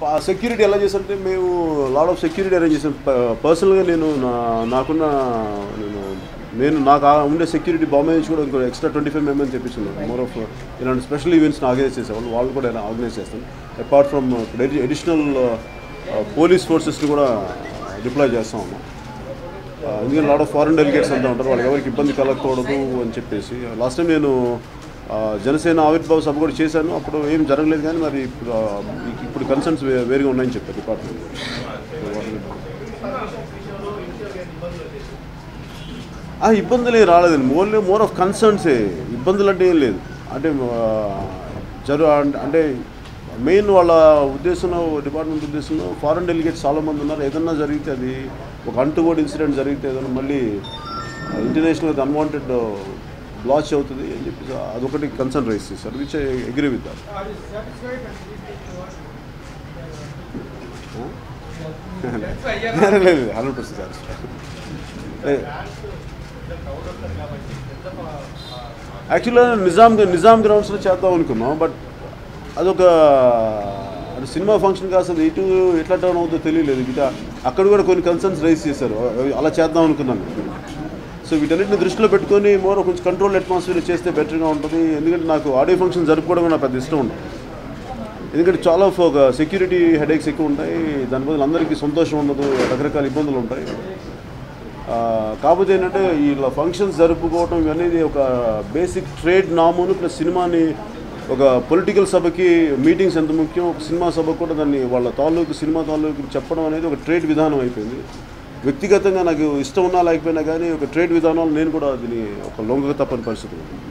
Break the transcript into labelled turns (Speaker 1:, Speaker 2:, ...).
Speaker 1: ఆ సెక్యూరిటీ ఎలా చేశారంటే మేము లాడ్ ఆఫ్ సెక్యూరిటీ అరేంజ్ చేసాం పర్సనల్గా నేను నా నాకున్న నేను నేను నాకు ఆ ఉండే సెక్యూరిటీ బాంబే నుంచి కూడా ఇంకో ఎక్స్ట్రా ట్వంటీ ఫైవ్ మెంబర్స్ తెప్పించున్నాను మోర్ ఆఫ్ ఇలాంటి స్పెషల్ ఈవెంట్స్ని ఆర్గనైజ్ చేసేవాళ్ళు వాళ్ళు కూడా ఇలా ఆర్గనైజ్ చేస్తాను అపార్ట్ ఫ్రమ్ అడిషనల్ పోలీస్ ఫోర్సెస్ని కూడా డిప్లాయ్ చేస్తా ఉన్నాం ఆ, ఎందుకంటే లాట్ ఆఫ్ ఫారెన్ డెలిగేట్స్ అంతా ఉంటారు వాళ్ళకి ఎవరికి ఇబ్బంది కలగకూడదు అని చెప్పేసి లాస్ట్ టైం నేను ఆ, జనసేన ఆవిర్భావ సభ కూడా చేశాను అప్పుడు ఏం జరగలేదు కానీ మరి ఇప్పుడు ఆ, ఇప్పుడు కన్సర్న్స్ వేరుగా ఉన్నాయని చెప్పారు డిపార్ట్మెంట్ ఆ, ఇబ్బందులు ఏం రాలేదండి ఓన్లీ మోర్ ఆఫ్ కన్సర్న్సే ఇబ్బందులు అంటే ఏం లేదు అంటే ఆ, జరు అంటే మెయిన్ వాళ్ళ ఉద్దేశంలో డిపార్ట్మెంట్ ఉద్దేశంలో ఫారెన్ డెలిగేట్స్ చాలా మంది ఉన్నారు ఏదన్నా జరిగితే అది ఒక అంటుకోడ్ ఇన్సిడెంట్ జరిగితే ఏదైనా మళ్ళీ ఇంటర్నేషనల్ అన్వాంటెడ్ బ్లాచ్ అవుతుంది అని చెప్పి అదొకటి కన్సర్న్ రైస్ చేశారు విచ్ అగ్రీ విత్ దాట్ లేదు హండ్రెడ్ పర్సెంట్ యాక్చువల్గా నిజాం నిజాం గ్రౌండ్స్లో చేద్దాం అనుకున్నాం బట్ అదొక అంటే సినిమా ఫంక్షన్ కాస్త ఇటు ఎట్లా టర్న్ అవుతుందో తెలియలేదు ఇక అక్కడ కూడా కొన్ని కన్సర్న్స్ రైజ్ చేశారు అవి అలా చేద్దాం అనుకున్నాను సో వీటన్నిటిని దృష్టిలో పెట్టుకొని మోర్ కొంచెం కంట్రోల్ అట్మాస్ఫియర్ చేస్తే బెటర్గా ఉంటుంది ఎందుకంటే నాకు ఆడియో ఫంక్షన్ జరుపుకోవడం నాకు పెద్ద ఇష్టం ఉండదు ఎందుకంటే చాలా ఆఫ్ ఒక సెక్యూరిటీ హెడేక్స్ ఎక్కువ ఉంటాయి దాని బదులు అందరికీ సంతోషం ఉండదు రకరకాల ఇబ్బందులు ఉంటాయి ఆ, కాకపోతే ఏంటంటే ఇలా ఫంక్షన్స్ జరుపుకోవటం ఇవన్నీ ఒక బేసిక్ ట్రేడ్ నామును ప్లస్ సినిమాని ఒక పొలిటికల్ సభకి మీటింగ్స్ ఎంత ముఖ్యం ఒక సినిమా సభకు కూడా దాన్ని వాళ్ళ తాలూకు సినిమా తాలూకు చెప్పడం అనేది ఒక ట్రేడ్ విధానం అయిపోయింది వ్యక్తిగతంగా నాకు ఇష్టం ఉన్నా లేకపోయినా కానీ ఒక ట్రేడ్ విధానాలు నేను కూడా దీన్ని ఒక లొంగక తప్పని పరిస్థితి ఉంది